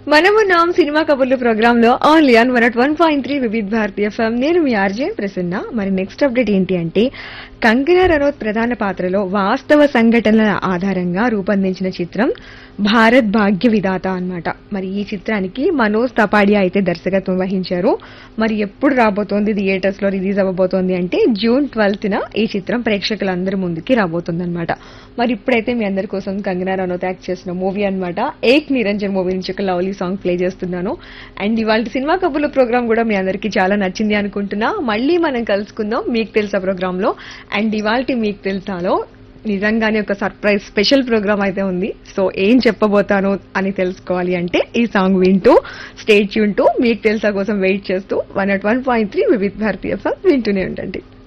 మనము నామ్ సినిమా కబుర్లు ప్రోగ్రామ్ లో only on one one point three Vividh Bharatiya FM నేను మీ ఆర్జే ప్రసన్న మరి నెక్స్ట్ అప్డేట్ ఏంటి అంటే కంగనా రనౌత్ ప్రధాన పాత్రలో వాస్తవ సంఘటనల ఆధారంగా రూపొందించిన చిత్రం భారత్ భాగ్య విధాత అన్నమాట మరి ఈ చిత్రానికి మనోజ్ తపాడియా అయితే దర్శకత్వం వహించారు మరి ఎప్పుడు రాబోతోంది థియేటర్స్ లో రిలీజ్ అవ్వబోతోంది అంటే జూన్ ట్వెల్త్ న ఈ చిత్రం ప్రేక్షకులందరి ముందుకి రాబోతుంది అనమాట మరి ఇప్పుడైతే మీ అందరి కోసం కంగనా రనౌత్ యాక్ట్ చేసిన మూవీ అన్నమాట ఏక్ నిరంజన్ మూవీ నుంచి ఒక లవ్లీ సాంగ్ ప్లే చేస్తున్నాను అండ్ ఇవాళ సినిమా కబుర్ల ప్రోగ్రామ్ కూడా మీ అందరికీ చాలా నచ్చింది అనుకుంటున్నా మళ్ళీ మనం కలుసుకుందాం మీకు తెలుసా ప్రోగ్రామ్ లో అండ్ ఇవాళ మీకు తెలుసాలో నిజంగానే ఒక సర్ప్రైజ్ స్పెషల్ ప్రోగ్రామ్ అయితే ఉంది సో ఏం చెప్పబోతాను అని తెలుసుకోవాలి అంటే ఈ సాంగ్ వింటూ స్టేట్ యూన్ టు మీకు తెలుసా కోసం వెయిట్ చేస్తూ one at one point three Vividh Bharatiya వింటూనే ఉండండి